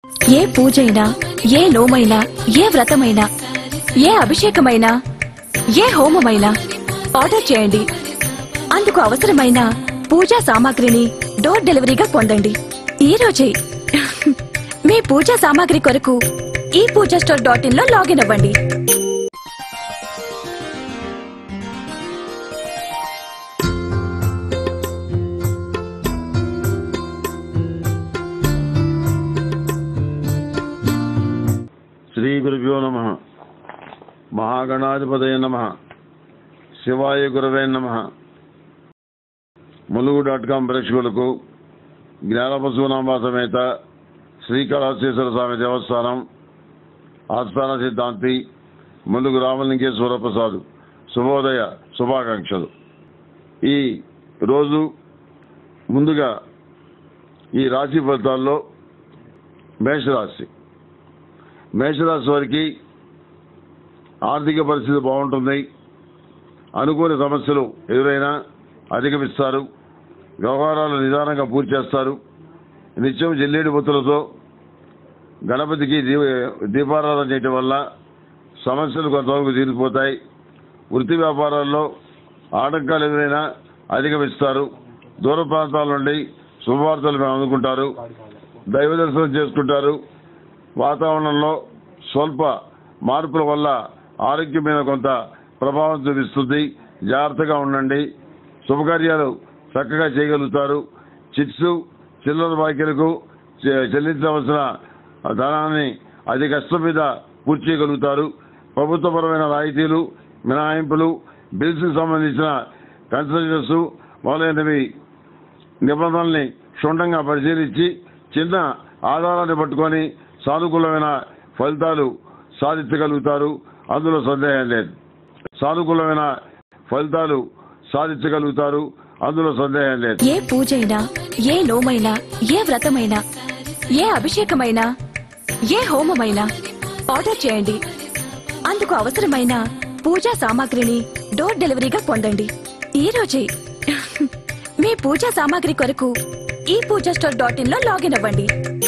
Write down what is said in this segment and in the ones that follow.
ఏ పూజైనా ఏ నోమైనా ఏ వ్రతమైనా ఏ అభిషేకమైనా ఏ హోమమైనా ఆర్డర్ చేయండి అందుకు అవసరమైన పూజా సామాగ్రిని డోర్ డెలివరీగా పొందండి ఈ రోజే మీ పూజా సామాగ్రి కొరకు ఈ పూజా స్టోర్ డాట్ ఇన్ లో లాగిన్ అవ్వండి శ్రీ గురుభ్యో నమ మహాగణాధిపతయ నమ శివాయ గురవే నమ ములుగు డాట్ కాం ప్రేక్షకులకు జ్ఞానపశునాంబ సమేత శ్రీకళాశేశ్వర స్వామి దేవస్థానం ఆస్థాన సిద్ధాంతి ములుగు రామలింగేశ్వర ప్రసాద్ శుభోదయ శుభాకాంక్షలు ఈ రోజు ముందుగా ఈ రాశి ఫలితాల్లో మేషరాశి మేషరాశి వారికి ఆర్థిక పరిస్థితి బాగుంటుంది అనుకోని సమస్యలు ఎదురైనా అధిగమిస్తారు వ్యవహారాలు నిదానంగా పూర్తి చేస్తారు నిత్యం జిల్లేడు బొత్తులతో గణపతికి దీ దీపారాధన చేయటం వల్ల సమస్యలు కొంతవరకు తీరిపోతాయి వృత్తి వ్యాపారాల్లో ఆటంకాలు ఎదురైనా అధిగమిస్తారు దూర ప్రాంతాల నుండి శుభవార్తలు మేము అందుకుంటారు దైవ దర్శనం చేసుకుంటారు వాతావరణంలో స్వల్ప మార్పుల వల్ల ఆరోగ్యం మీద కొంత ప్రభావం చూపిస్తుంది జాగ్రత్తగా ఉండండి శుభకార్యాలు చక్కగా చేయగలుగుతారు చిట్స్ చిల్లర బాకీలకు చె- చెల్లించవలసిన ధనాన్ని అతి కష్టం మీద పూర్తి చేయగలుగుతారు ప్రభుత్వపరమైన రాయితీలు మినహాయింపులు బిల్స్కి సంబంధించిన కన్సల్టెన్స్ మొదలైనవి నిబంధనల్ని క్షుణ్ణంగా పరిశీలించి చిన్న ఆధారాన్ని పట్టుకొని సానుకూలమైన ఫలితాలు సాధించగలుగుతారు అందులో సందేహం లేదు సానుకూలమైన ఫలితాలు సాధించగలుగుతారు అందులో సందేహం లేదు ఏ పూజైనా ఏ నోమైనా ఏ వ్రతమైనా ఏ అభిషేకమైనా ఏ హోమమైనా ఆర్డర్ చేయండి అందుకు అవసరమైన పూజా సామాగ్రిని డోర్ డెలివరీగా పొందండి ఈ రోజే మీ పూజా సామాగ్రి కొరకు ఈ పూజా స్టోర్ డాట్ ఇన్ లో లాగిన్ అవ్వండి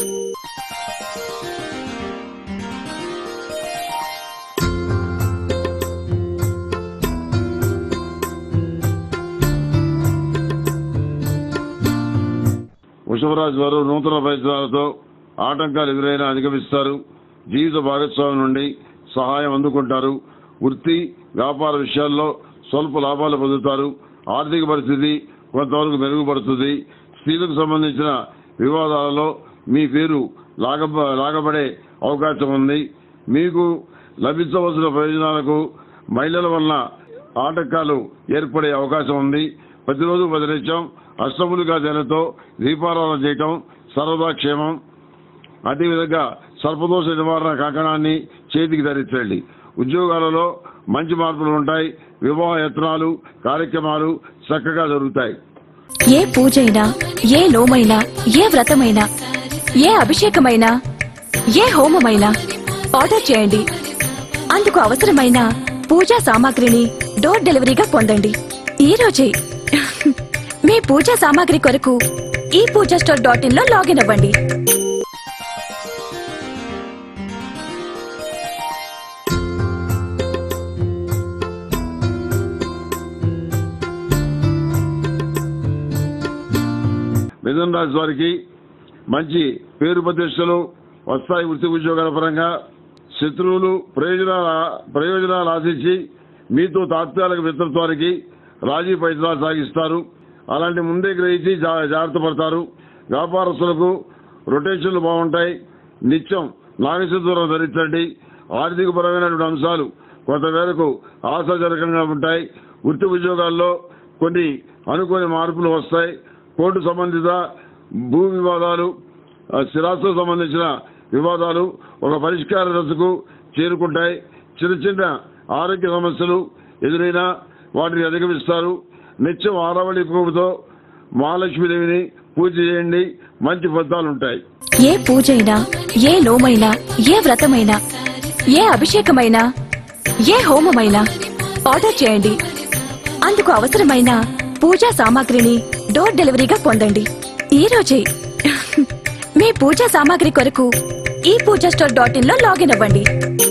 వృషభరాజు వారు నూతన ప్రయత్నాలతో ఆటంకాలు ఎదురైనా అధిగమిస్తారు జీవిత భాగస్వామి నుండి సహాయం అందుకుంటారు వృత్తి వ్యాపార విషయాల్లో స్వల్ప లాభాలు పొందుతారు ఆర్థిక పరిస్థితి కొంతవరకు మెరుగుపడుతుంది స్త్రీలకు సంబంధించిన వివాదాలలో మీ పేరు లాగ లాగబడే అవకాశం ఉంది మీకు లభించవలసిన ప్రయోజనాలకు మహిళల వలన ఆటంకాలు ఏర్పడే అవకాశం ఉంది ప్రతిరోజు పది నిమిషం అష్టములుగా జనతో దీపారాధన చేయటం సర్వదా క్షేమం అదేవిధంగా సర్పదోష నివారణ కంకణాన్ని చేతికి ధరించండి ఉద్యోగాలలో మంచి మార్పులు ఉంటాయి వివాహ యత్నాలు కార్యక్రమాలు చక్కగా జరుగుతాయి ఏ పూజైనా ఏ నోమైనా ఏ వ్రతమైనా ఏ అభిషేకమైనా ఏ హోమమైనా ఆర్డర్ చేయండి అందుకు అవసరమైన పూజా సామాగ్రిని డోర్ డెలివరీగా పొందండి ఈ రోజే మీ పూజా సామాగ్రి కొరకు ఈ పూజా స్టోర్ డాట్ ఇన్ లో లాగిన్ అవ్వండి మిథున రాశి వారికి మంచి పేరు ప్రతిష్టలు వస్తాయి వృత్తి ఉద్యోగాల పరంగా శత్రువులు ప్రయోజనాల ప్రయోజనాలు ఆశించి మీతో తాత్కాలిక మిత్రత్వానికి రాజీ ప్రయత్నాలు సాగిస్తారు అలాంటి ముందే గ్రహించి జా- జాగ్రత్త పడతారు వ్యాపారస్తులకు రొటేషన్లు బాగుంటాయి నిత్యం నాగసింధూరం ధరించండి ఆర్థిక పరమైనటువంటి అంశాలు కొంతమేరకు ఆశాజనకంగా ఉంటాయి వృత్తి ఉద్యోగాల్లో కొన్ని అనుకోని మార్పులు వస్తాయి కోర్టు సంబంధిత భూ వివాదాలు ఆ, స్థిరాస్తులకు సంబంధించిన వివాదాలు ఒక పరిష్కార దశకు చేరుకుంటాయి చిన్న చిన్న ఆరోగ్య సమస్యలు ఎదురైనా వాటిని అధిగమిస్తారు నిత్యం ఆరవళి పువ్వుతో మహాలక్ష్మీదేవిని పూజ చేయండి మంచి ఫలితాలు ఉంటాయి ఏ పూజైనా ఏ నోమైనా ఏ వ్రతమైనా ఏ అభిషేకమైనా ఏ హోమమైనా ఆర్డర్ చేయండి అందుకు అవసరమైన పూజా సామాగ్రిని డోర్ డెలివరీగా పొందండి ఈ రోజే మీ పూజా సామాగ్రి కొరకు ఈ పూజా స్టోర్ డాట్ ఇన్ లో లాగిన్ అవ్వండి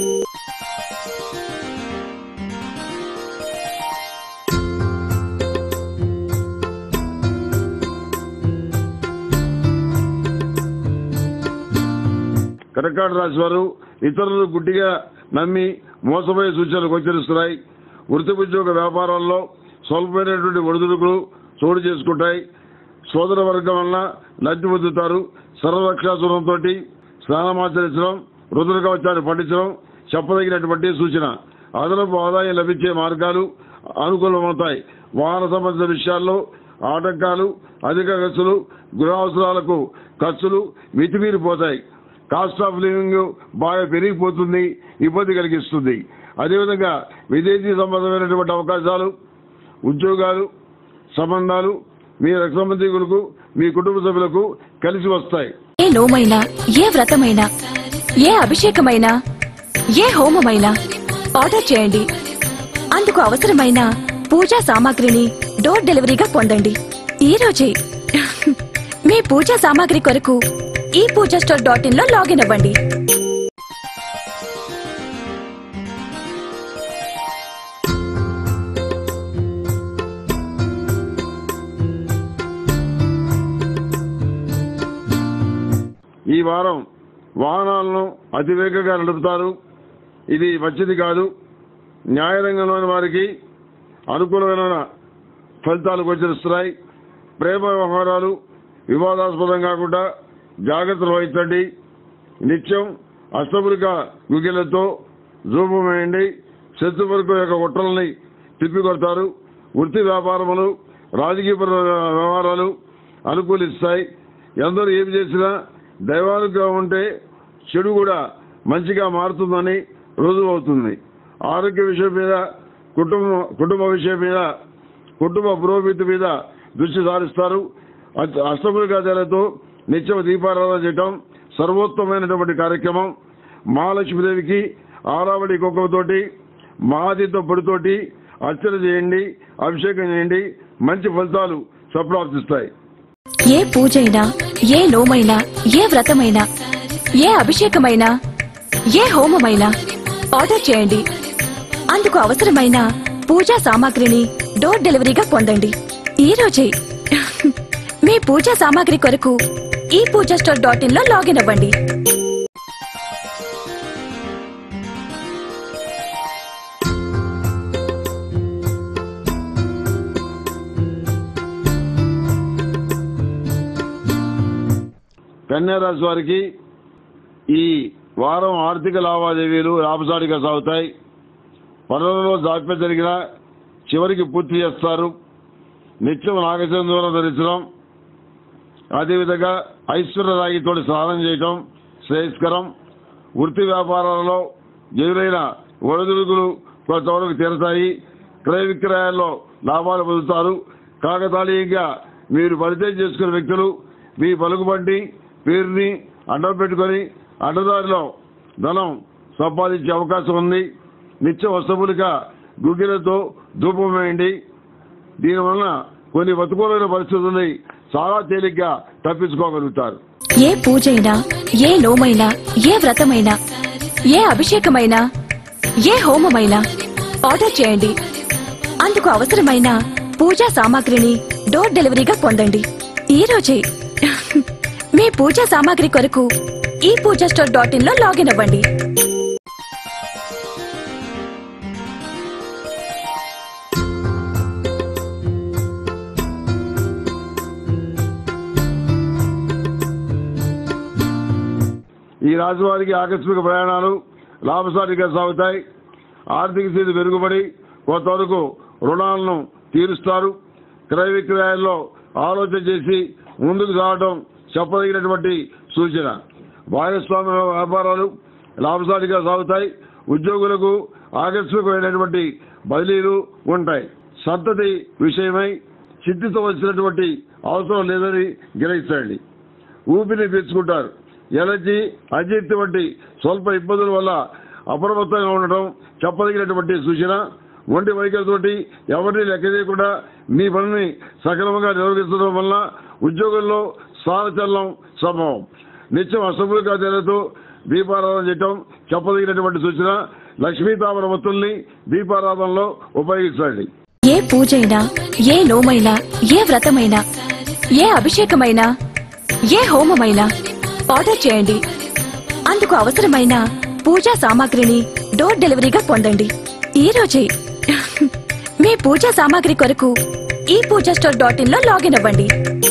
కర్కాటక రాశి వారు ఇతరులు గుడ్డిగా నమ్మి మోసపోయే సూచనలు గోచరిస్తున్నాయి వృత్తి ఉద్యోగ వ్యాపారాల్లో స్వల్పమైనటువంటి ఒడిదుడుకులు చోటు చేసుకుంటాయి సోదర వర్గం వలన లబ్ధి పొందుతారు సర్వరక్షాసురంతో స్నానమాచరించడం రుద్ర కవచాన్ని పఠించడం చెప్పదగినటువంటి సూచన అదనపు ఆదాయం లభించే మార్గాలు అనుకూలమవుతాయి వాహన సంబంధిత విషయాల్లో ఆటంకాలు అధిక ఖర్చులు గృహ అవసరాలకు ఖర్చులు మితిమీరిపోతాయి కాస్ట్ ఆఫ్ లివింగ్ బాగా పెరిగిపోతుంది ఇబ్బంది కలిగిస్తుంది అదేవిధంగా విదేశీ సంబంధమైనటువంటి అవకాశాలు ఉద్యోగాలు సంబంధాలు మీ రక్త సంబంధికులకు మీ కుటుంబ సభ్యులకు కలిసి వస్తాయి ఏ నోమైనా ఏ వ్రతమైనా ఏ అభిషేకమైనా ఏ హోమమైనా ఆర్డర్ చేయండి అందుకు అవసరమైన పూజా సామాగ్రిని డోర్ డెలివరీగా పొందండి ఈ రోజే మీ పూజా సామాగ్రి కొరకు ఈ పూజా స్టోర్ డాట్ ఇన్ లో లాగిన్ అవ్వండి ఈ వారం వాహనాలను అతివేగంగా నడుపుతారు ఇది మంచిది కాదు న్యాయరంగంలోని వారికి అనుకూలమైన ఫలితాలు గోచరిస్తున్నాయి ప్రేమ వ్యవహారాలు వివాదాస్పదం కాకుండా జాగ్రత్తలు వహించండి నిత్యం అష్టములిక గుగిలతో జూపమేయండి శత్రువర్గం యొక్క కుట్రల్ని తిప్పికొడతారు వృత్తి వ్యాపారములు రాజకీయ వ్యవహారాలు అనుకూలిస్తాయి ఎందరూ ఏమి చేసినా దైవానుగ్రహం ఉంటే చెడు కూడా మంచిగా మారుతుందని రుజువు అవుతుంది ఆరోగ్య విషయం మీద కుటుంబ కుటుంబ విషయం మీద కుటుంబ పురోభివృద్ధి మీద దృష్టి సారిస్తారు అష్ట- అష్టముల గాజాలతో నిత్యం దీపారాధన చేయటం సర్వోత్తమైనటువంటి కార్యక్రమం మహాలక్ష్మీదేవికి ఆరావళి కుక్కతోటి మహాదీత పొడితోటి అర్చన చేయండి అభిషేకం చేయండి మంచి ఫలితాలు సంప్రాప్తిస్తాయి ఏ పూజైనా ఏ నోమైనా ఏ వ్రతమైనా ఏ అభిషేకమైనా ఏ హోమమైనా ఆర్డర్ చేయండి అందుకు అవసరమైన పూజా సామాగ్రిని డోర్ డెలివరీగా పొందండి ఈ రోజే మీ పూజా సామాగ్రి కొరకు ఈ పూజా స్టోర్ డాట్ ఇన్ లో లాగిన్ అవ్వండి కన్యా రాశి వారికి ఈ వారం ఆర్థిక లావాదేవీలు లాభసాటిగా సాగుతాయి పనులలో జాప్యం జరిగినా చివరికి పూర్తి చేస్తారు నిత్యం నాగచంద్రం ధరించడం అదేవిధంగా ఐశ్వర్య రాగితో స్నానం చేయటం శ్రేయస్కరం వృత్తి వ్యాపారాలలో ఎదురైన ఒడిదుడుకులు కొంతవరకు తీరతాయి క్రయ విక్రయాల్లో లాభాలు పొందుతారు కాకతాళీయంగా మీరు పరిచయం చేసుకున్న వ్యక్తులు మీ పలుకుబండి పేరుని అడ్డం పెట్టుకొని అడ్డదారిలో ధనం సంపాదించే అవకాశం ఉంది నిత్య వస్తువులుక గుగ్గిలతో ధూపం వేయండి దీనివలన కొన్ని ప్రతికూలమైన పరిస్థితుల్ని చాలా తేలిగ్గా తప్పించుకోగలుగుతారు ఏ పూజైనా ఏ నోమైనా ఏ వ్రతమైనా ఏ అభిషేకమైనా ఏ హోమమైనా ఆర్డర్ చేయండి అందుకు అవసరమైన పూజా సామాగ్రిని డోర్ డెలివరీగా పొందండి ఈ రోజే మీ పూజా సామాగ్రి కొరకు ఈ పూజా స్టోర్ డాట్ ఇన్ లో లాగిన్ అవ్వండి ఈ రాశి వారికి ఆకస్మిక ప్రయాణాలు లాభసాటిగా సాగుతాయి ఆర్థిక స్థితి మెరుగుపడి కొంతవరకు రుణాలను తీరుస్తారు క్రయ విక్రయాల్లో ఆలోచన చేసి ముందుకు సాగడం చెప్పదగినటువంటి సూచన భాగస్వామ్య వ్యాపారాలు లాభసాటిగా సాగుతాయి ఉద్యోగులకు ఆకస్మికమైనటువంటి బదిలీలు ఉంటాయి సంతతి విషయమై చింతించవలసినటువంటి అవసరం లేదని గ్రహించండి ఊపిరి పీల్చుకుంటారు ఎలర్జీ అజీర్తి వంటి స్వల్ప ఇబ్బందుల వల్ల అప్రమత్తంగా ఉండటం చెప్పదగినటువంటి సూచన ఒంటి వైఖరితోటి ఎవరిని లెక్క చేయకుండా మీ పనిని సక్రమంగా నిర్వహించడం వల్ల ఉద్యోగంలో స్థానచలనం సంభవం నిత్యం అసభ్యుల కార్యాలతో దీపారాధన చేయటం చెప్పదగినటువంటి సూచన లక్ష్మీ తామర వత్తుల్ని దీపారాధనలో ఉపయోగించండి ఏ పూజైనా ఏ నోమైనా ఏ వ్రతమైనా ఏ అభిషేకమైనా ఏ హోమమైనా ఆర్డర్ చేయండి అందుకు అవసరమైన పూజా సామాగ్రిని డోర్ డెలివరీగా పొందండి ఈ రోజే మీ పూజా సామాగ్రి కొరకు ఈ పూజా స్టోర్ డాట్ ఇన్ లో లాగిన్ అవ్వండి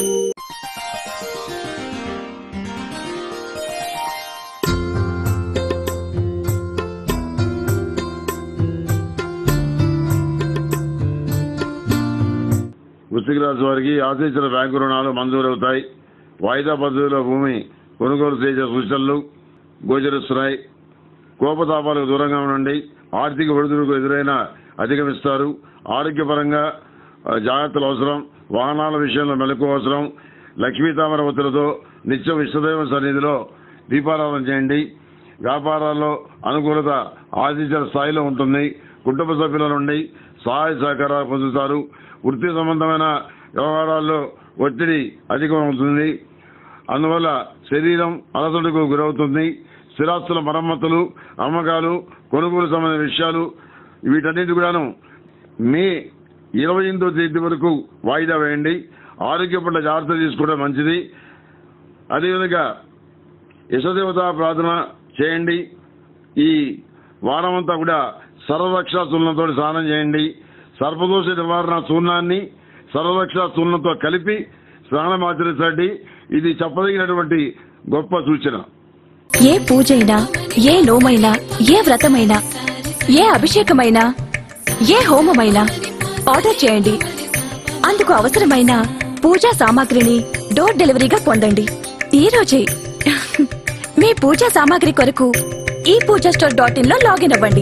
వృత్తికి రాశి వారికి ఆశించిన బ్యాంకు రుణాలు మంజూరవుతాయి వాయిదా పద్ధతిలో భూమి కొనుగోలు చేసే సూచనలు గోచరిస్తున్నాయి కోపతాపాలకు దూరంగా ఉండండి ఆర్థిక ఒడిదుడుకు ఎదురైనా అధిగమిస్తారు ఆరోగ్యపరంగా ఆ, జాగ్రత్తలు అవసరం వాహనాల విషయంలో మెలకు అవసరం లక్ష్మీ తామర ఒత్తులతో నిత్యం ఇష్టదైవం సన్నిధిలో దీపారాధన చేయండి వ్యాపారాల్లో అనుకూలత ఆశించిన స్థాయిలో ఉంటుంది కుటుంబ సభ్యుల నుండి సహాయ సహకారాలు పొందుతారు వృత్తి సంబంధమైన వ్యవహారాల్లో ఒత్తిడి అధికమవుతుంది అందువల్ల శరీరం అలసటకు గురవుతుంది స్థిరాస్తుల మరమ్మతులు అమ్మకాలు కొనుగోలు సంబంధించిన విషయాలు వీటన్నిటి కూడాను మే ఇరవై ఎనిమిదో తేదీ వరకు వాయిదా వేయండి ఆరోగ్య పట్ల జాగ్రత్త తీసుకోవడం మంచిది అదేవిధంగా యశదేవత ప్రార్థన చేయండి ఈ వారమంతా కూడా సర్వరక్ష చూర్ణంతో స్నానం చేయండి సర్పదోష నివారణ చూర్ణాన్ని సర్వరక్ష చూర్ణంతో కలిపి స్నానం ఆచరించండి ఇది చెప్పదగినటువంటి గొప్ప సూచన ఏ పూజైనా ఏ నోమైనా ఏ వ్రతమైనా ఏ అభిషేకమైనా ఏ హోమమైనా ఆర్డర్ చేయండి అందుకు అవసరమైన పూజా సామాగ్రిని డోర్ డెలివరీగా పొందండి ఈ రోజే మీ పూజా సామాగ్రి కొరకు ఈ పూజా స్టోర్ డాట్ ఇన్ లో లాగిన్ అవ్వండి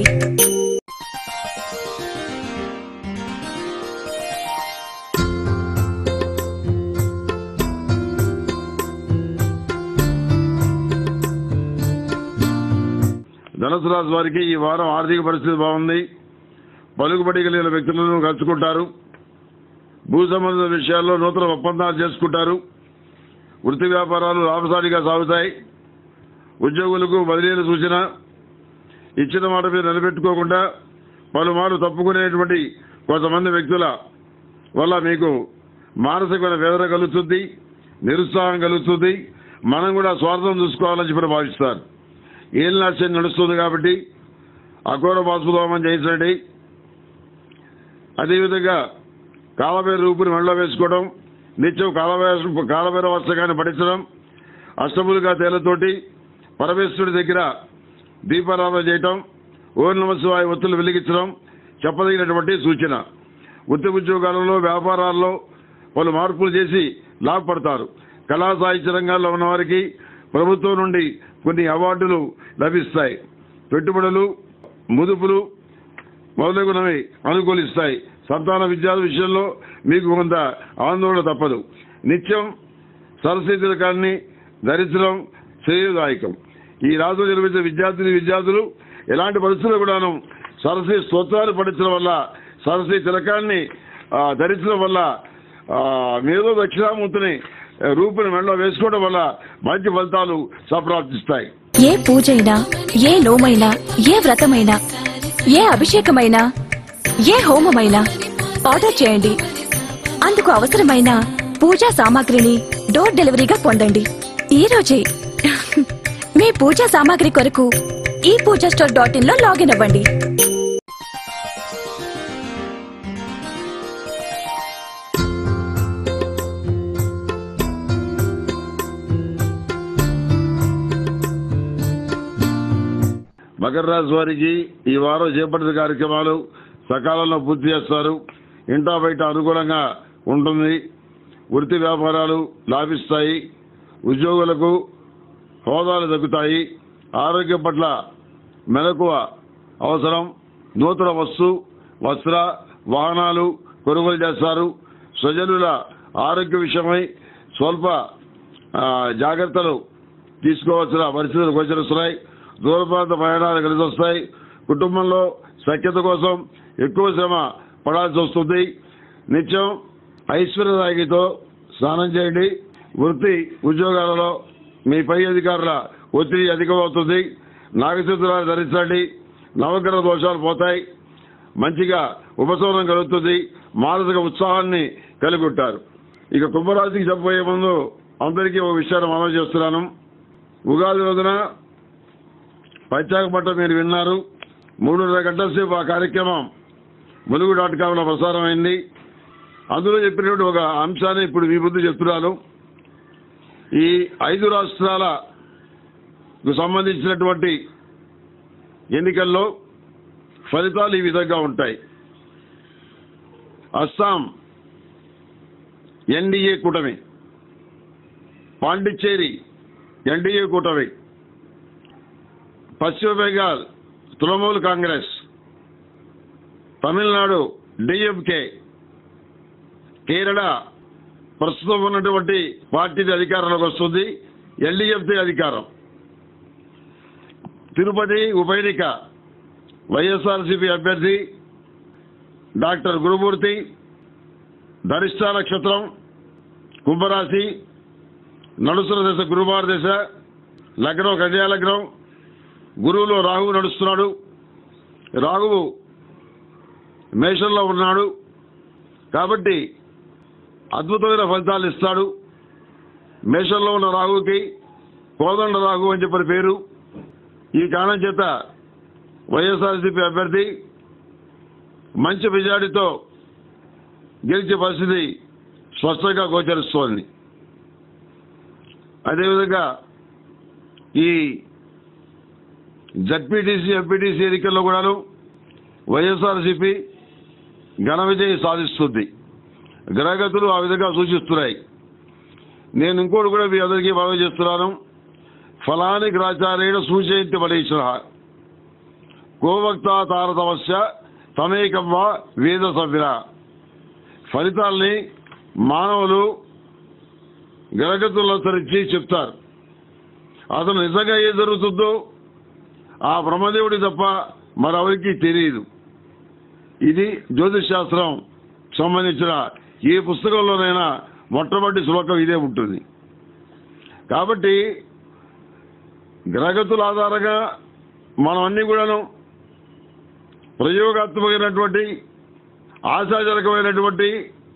ధనుసు రాశి వారికి ఈ వారం ఆర్థిక పరిస్థితి బాగుంది పలుకుబడి కలిగిన వ్యక్తులను కలుసుకుంటారు భూ సంబంధ విషయాల్లో నూతన ఒప్పందాలు చేసుకుంటారు వృత్తి వ్యాపారాలు లాభసాటిగా సాగుతాయి ఉద్యోగులకు బదిలీల సూచన ఇచ్చిన మాట మీద నిలబెట్టుకోకుండా పలుమార్లు తప్పుకునేటువంటి కొంతమంది వ్యక్తుల వల్ల మీకు మానసికమైన వేదన కలుగుతుంది నిరుత్సాహం కలుగుతుంది మనం కూడా స్వార్థం చూసుకోవాలని చెప్పి భావిస్తారు ఏం నష్టం నడుస్తుంది కాబట్టి అఘోర బాసుదోమం చేయించండి అదేవిధంగా కాలభైర రూపుని మెడలో వేసుకోవడం నిత్యం కాలభైర కాలభైర వస్త్రకాన్ని పఠించడం అష్టములుగా తేలతోటి పరమేశ్వరుడి దగ్గర దీపారాధన చేయటం ఓం నమ శివాయ ఒత్తులు వెలిగించడం చెప్పదగినటువంటి సూచన వృత్తి ఉద్యోగాలలో వ్యాపారాల్లో పలు మార్పులు చేసి లాభపడతారు కళా సాహిత్య రంగాల్లో ఉన్న వారికి ప్రభుత్వం నుండి కొన్ని అవార్డులు లభిస్తాయి పెట్టుబడులు ముదుపులు మొదలగునవి అనుకూలిస్తాయి సంతాన విద్యార్థి విషయంలో మీకు కొంత ఆందోళన తప్పదు నిత్యం సరస్వతి తిలకాన్ని ధరించడం శ్రేయదాయకం ఈ రాజు నిర్మించిన విద్యార్థిని విద్యార్థులు ఎలాంటి పరిస్థితులు కూడాను సరస్వతి స్తోత్రాలు పఠించడం వల్ల సరస్వతి తిలకాన్ని ఆ, ధరించడం వల్ల ఆ, మేధో దక్షిణామూర్తిని ఆ, రూపుని మెడలో వేసుకోవడం వల్ల మంచి ఫలితాలు సంప్రాప్తిస్తాయి ఏ పూజైనా ఏ నోమైనా ఏ వ్రతమైనా ఏ అభిషేకమైనా ఏ హోమమైనా ఆర్డర్ చేయండి అందుకు అవసరమైన పూజా సామాగ్రిని డోర్ డెలివరీగా పొందండి ఈ రోజే మీ పూజా సామాగ్రి కొరకు ఈ పూజా స్టోర్ డాట్ ఇన్ లో లాగిన్ అవ్వండి మకర రాశి వారికి ఈ వారం చేపట్టిన కార్యక్రమాలు సకాలంలో పూర్తి చేస్తారు ఇంటా బయట అనుకూలంగా ఉంటుంది వృత్తి వ్యాపారాలు లాభిస్తాయి ఉద్యోగులకు హోదాలు దక్కుతాయి ఆరోగ్యం పట్ల మెలకువ అవసరం నూతన వస్తు వస్త్ర వాహనాలు కొనుగోలు చేస్తారు స్వజనుల ఆరోగ్య విషయమై స్వల్ప ఆ, జాగ్రత్తలు తీసుకోవాల్సిన పరిస్థితులు గోచరిస్తున్నాయి దూర ప్రాంత ప్రయాణాలు కలిసి వస్తాయి కుటుంబంలో సఖ్యత కోసం ఎక్కువ శ్రమ పడాల్సి వస్తుంది నిత్యం ఐశ్వర్యదాయితో స్నానం చేయండి వృత్తి ఉద్యోగాలలో మీ పై అధికారుల ఒత్తిడి అధికమవుతుంది నాగచతురాలు ధరించండి నవగ్రహ దోషాలు పోతాయి మంచిగా ఉపశమనం కలుగుతుంది మానసిక ఉత్సాహాన్ని కలిగి ఉంటారు ఇక కుంభరాశికి చెప్పబోయే ముందు అందరికీ ఒక విషయాన్ని మనం చేస్తున్నాను ఉగాది రోజున పంచాంగ పట్టం మీరు విన్నారు మూడున్నర గంటల సేపు ఆ కార్యక్రమం ములుగు డాట్ కామ్లో ప్రసారం అయింది అందులో చెప్పినటువంటి ఒక అంశాన్ని ఇప్పుడు మీ ముందు చెప్తున్నాను ఈ ఐదు రాష్ట్రాలకు సంబంధించినటువంటి ఎన్నికల్లో ఫలితాలు ఈ విధంగా ఉంటాయి అస్సాం ఎన్డీఏ కూటమి పాండిచ్చేరి ఎన్డీఏ కూటమి పశ్చిమ బెంగాల్ తృణమూల్ కాంగ్రెస్ తమిళనాడు డిఎంకే కేరళ ప్రస్తుతం ఉన్నటువంటి పార్టీది అధికారంలోకి వస్తుంది ఎల్డీఎఫ్టీ అధికారం తిరుపతి ఉప ఎన్నిక వైఎస్ఆర్సీపీ అభ్యర్థి డాక్టర్ గురుమూర్తి ధరిష్ట నక్షత్రం కుంభరాశి నడుస్తున్న దశ గురువార దశ లగ్నం కన్యా లగ్నం గురువులో రాహువు నడుస్తున్నాడు రాహువు మేషంలో ఉన్నాడు కాబట్టి అద్భుతమైన ఫలితాలు ఇస్తాడు మేషంలో ఉన్న రాహువుకి కోదండ రాహు అని చెప్పిన పేరు ఈ కారణం చేత వైఎస్ఆర్సీపీ అభ్యర్థి మంచి మెజారిటీతో గెలిచే పరిస్థితి స్పష్టంగా గోచరిస్తోంది అదేవిధంగా ఈ జడ్పీటీసీ ఎంపీటీసీ ఎన్నికల్లో కూడాను వైఎస్ఆర్సీపీ ఘన విజయం సాధిస్తుంది గ్రహగతులు ఆ విధంగా సూచిస్తున్నాయి నేను ఇంకోటి కూడా మీ అందరికీ మనవి చేస్తున్నాను ఫలాని గ్రాచారేణ సూచయంతి మనీశ్వర గోవక్త తారతమస్య తమేకం వా వేద సభ్యుల ఫలితాల్ని మానవులు గ్రహగతులను అనుసరించి చెప్తారు అతను నిజంగా ఏం జరుగుతుందో ఆ బ్రహ్మదేవుడి తప్ప మరెవరికి తెలియదు ఇది జ్యోతిష్ శాస్త్రం సంబంధించిన ఏ పుస్తకంలోనైనా మొట్టమొదటి శ్లోకం ఇదే ఉంటుంది కాబట్టి గ్రహగతుల ఆధారంగా మనం అన్ని కూడాను ప్రయోగాత్మకమైనటువంటి ఆశాజనకమైనటువంటి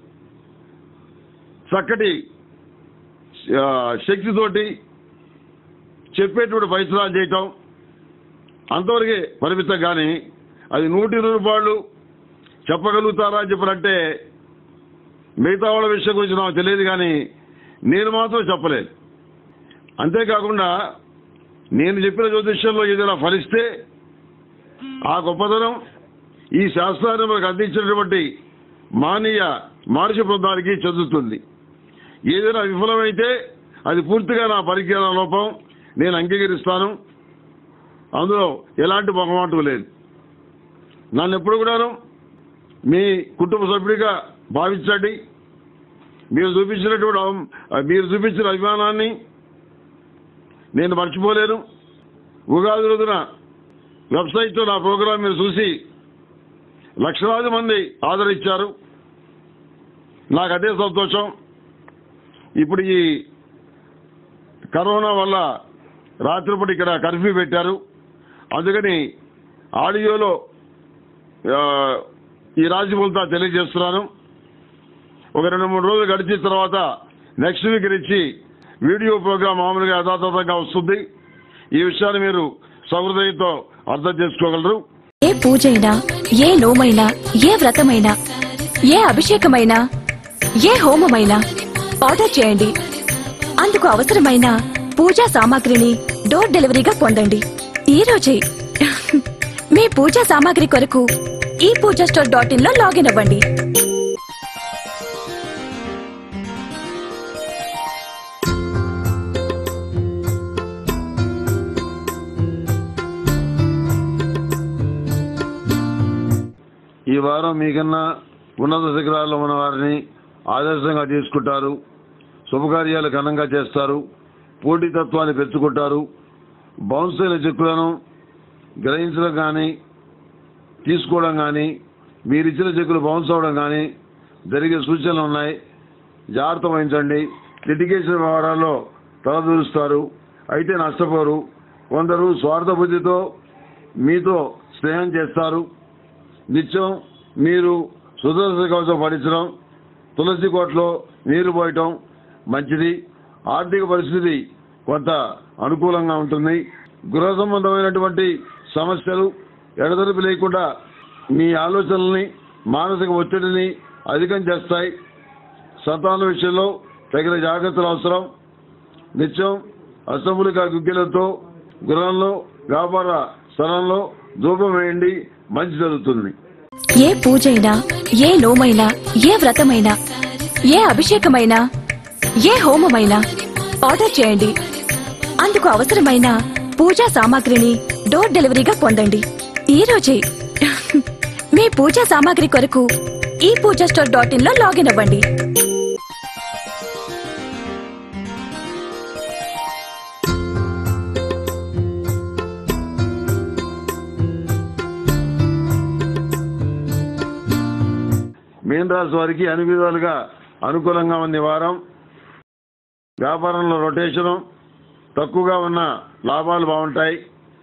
చక్కటి ఆ, శక్తితోటి చెప్పేటువంటి ప్రయత్నాలు చేయటం అంతవరకే పరిమితం కానీ అది నూటి రూపాయలు చెప్పగలుగుతారా అని చెప్పనంటే మిగతా వాళ్ళ విషయం గురించి నాకు తెలియదు కానీ నేను మాత్రం చెప్పలేదు అంతేకాకుండా నేను చెప్పిన జ్యోతిష్యంలో ఏదైనా ఫలిస్తే ఆ గొప్పతనం ఈ శాస్త్రాన్ని మనకు అందించినటువంటి మానీయ మహర్షి బృందానికి చెందుతుంది ఏదైనా విఫలమైతే అది పూర్తిగా నా పరిజ్ఞాన లోపం నేను అంగీకరిస్తాను అందులో ఎలాంటి మొహమాటం లేదు నన్ను ఎప్పుడు కూడాను మీ కుటుంబ సభ్యుడిగా భావించండి మీరు చూపించినటువంటి అవం- మీరు చూపించిన అభిమానాన్ని నేను మర్చిపోలేను ఉగాది రోజున వెబ్సైట్లో నా ప్రోగ్రాం మీరు చూసి లక్షలాది మంది ఆదరించారు నాకు అదే సంతోషం ఇప్పుడు ఈ కరోనా వల్ల రాత్రిపూట ఇక్కడ కర్ఫ్యూ పెట్టారు అందుకని ఆడియోలో ఆ, ఈ రాజ్యములతో తెలియజేస్తున్నాను ఒక రెండు మూడు రోజులు గడిచిన తర్వాత నెక్స్ట్ వీక్ నుంచి వీడియో ప్రోగ్రాం మామూలుగా యథాతథంగా వస్తుంది ఈ విషయాన్ని మీరు సహృదయంతో అర్థం చేసుకోగలరు ఏ పూజైనా ఏ నోమైనా ఏ వ్రతమైనా ఏ అభిషేకమైనా ఏ హోమమైనా ఆర్డర్ చేయండి అందుకు అవసరమైన పూజా సామాగ్రిని డోర్ డెలివరీగా పొందండి ఈ రోజే మీ పూజా సామాగ్రి కొరకు ఈ పూజా స్టోర్ డాట్ ఇన్ లో లాగిన్ అవ్వండి ఈ వారం మీకన్నా ఉన్నత శిఖరాల్లో ఉన్న వారిని ఆదర్శంగా తీసుకుంటారు శుభకార్యాలు ఘనంగా చేస్తారు పోటీతత్వాన్ని పెంచుకుంటారు బౌన్స్ అయిన చెక్కులను గ్రహించడం కానీ తీసుకోవడం కానీ మీరిచ్చిన చెక్కులు బౌన్స్ అవడం కానీ జరిగే సూచనలు ఉన్నాయి జాగ్రత్త వహించండి లిటిగేషన్ వ్యవహారాల్లో తలదూరుస్తారు అయితే నష్టపోరు కొందరు స్వార్థ బుద్ధితో మీతో స్నేహం చేస్తారు నిత్యం మీరు సుదర్శన కవచం పడించడం తులసి కోటలో నీరు పోయటం మంచిది ఆర్థిక పరిస్థితి కొంత అనుకూలంగా ఉంటుంది గృహ సంబంధమైనటువంటి సమస్యలు ఎడతెరిపి లేకుండా మీ ఆలోచనల్ని మానసిక ఒత్తిడిని అధికం చేస్తాయి సంతాన విషయంలో తగిన జాగ్రత్తలు అవసరం నిత్యం అసెంబ్లిక గుగ్గిలతో గృహంలో వ్యాపార స్థలంలో ధూపం వేయండి మంచి జరుగుతుంది ఏ పూజైనా ఏ నోమైనా ఏ వ్రతమైనా ఏ అభిషేకమైనా ఏ హోమమైనా ఆర్డర్ చేయండి అందుకు అవసరమైన పూజా సామాగ్రిని డోర్ డెలివరీగా పొందండి ఈ రోజే మీ పూజా సామాగ్రి కొరకు ఈ పూజా స్టోర్ డాట్ ఇన్ లో లాగిన్ అవ్వండి మీన రాశి వారికి అన్ని విధాలుగా అనుకూలంగా ఉంది ఈ వారం వ్యాపారంలో రొటేషను తక్కువగా ఉన్న లాభాలు బాగుంటాయి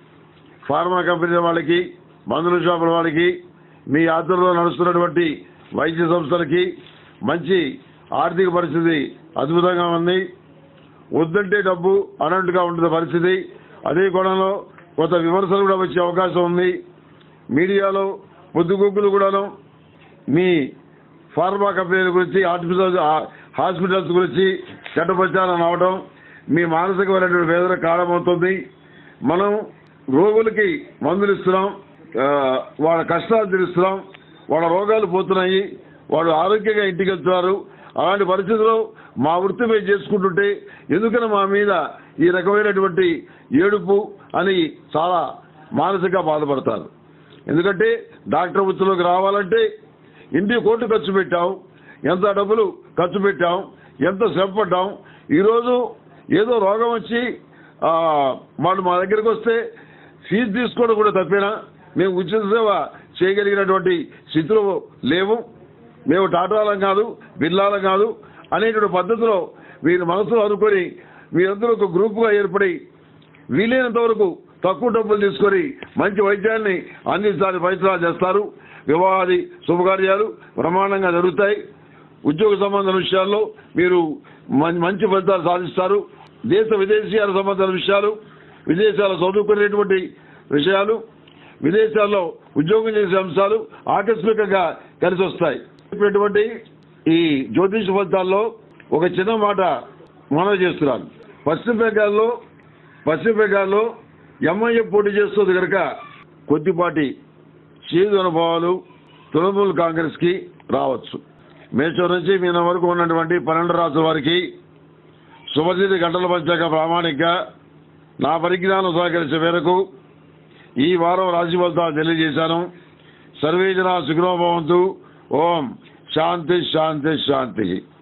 ఫార్మా కంపెనీల వాళ్ళకి మందుల షాపుల వాళ్ళకి మీ ఆధ్వర్యంలో నడుస్తున్నటువంటి వైద్య సంస్థలకి మంచి ఆర్థిక పరిస్థితి అద్భుతంగా ఉంది వద్దంటే డబ్బు అనంటుగా ఉంటుంది పరిస్థితి అదే కోణంలో కొంత విమర్శలు కూడా వచ్చే అవకాశం ఉంది మీడియాలో పొద్దుగుగ్గులు కూడాను మీ ఫార్మా కంపెనీల గురించి హాస్పిటల్స్ హాస్పిటల్స్ గురించి చెడ్డ ప్రచారం అవడం మీ మానసికమైనటువంటి వేదన కారణమవుతుంది మనం రోగులకి మందులు ఇస్తున్నాం ఆ, వాళ్ళ కష్టాలు తీరుస్తున్నాం వాళ్ళ రోగాలు పోతున్నాయి వాళ్ళు ఆరోగ్యంగా ఇంటికి వెళ్తున్నారు అలాంటి పరిస్థితుల్లో మా వృత్తి మేము చేసుకుంటుంటే ఎందుకని మా మీద ఈ రకమైనటువంటి ఏడుపు అని చాలా మానసికంగా బాధపడతారు ఎందుకంటే డాక్టర్ వృత్తిలోకి రావాలంటే ఇంటి కోట్లు ఖర్చు పెట్టాం ఎంత డబ్బులు ఖర్చు పెట్టాం ఎంత శ్రమ పడ్డాం ఈరోజు ఏదో రోగం వచ్చి ఆ, వాళ్ళు మా దగ్గరికి వస్తే ఫీజు తీసుకోవడం కూడా తప్పేనా మేము ఉచిత సేవ చేయగలిగినటువంటి స్థితిలో లేవు మేము టాటాలం కాదు బిర్లాలం కాదు అనేటువంటి పద్ధతిలో మీరు మనసులో అనుకొని మీరందరూ ఒక గ్రూపుగా ఏర్పడి వీలైనంత వరకు తక్కువ డబ్బులు తీసుకొని మంచి వైద్యాన్ని అందించాలని ప్రయత్నాలు చేస్తారు వివాహాది శుభకార్యాలు బ్రహ్మాండంగా జరుగుతాయి ఉద్యోగ సంబంధం విషయాల్లో మీరు మం- మంచి ఫలితాలు సాధిస్తారు దేశ విదేశీయాల సంబంధాల విషయాలు విదేశాల్లో చదువుకునేటువంటి విషయాలు విదేశాల్లో ఉద్యోగం చేసే అంశాలు ఆకస్మికంగా కలిసి వస్తాయి ఇటువంటి ఈ జ్యోతిష ఫలితాల్లో ఒక చిన్న మాట మనవి చేస్తున్నాను పశ్చిమ బెంగాల్లో పశ్చిమ బెంగాల్లో ఎంఐఏ పోటీ చేస్తుంది కనుక కొద్దిపాటి చేదు అనుభవాలు తృణమూల్ కాంగ్రెస్ కి రావచ్చు మేషం నుంచి మీన వరకు ఉన్నటువంటి పన్నెండు రాష్ట్రాల వారికి శుభతిథి గంటల పంచాక ప్రామాణికంగా నా పరిజ్ఞానం సహకరించే మేరకు ఈ వారం రాశి ఫలితాలు తెలియజేశాను సర్వే జన సుఖనోభవంతు ఓం శాంతి శాంతి శాంతి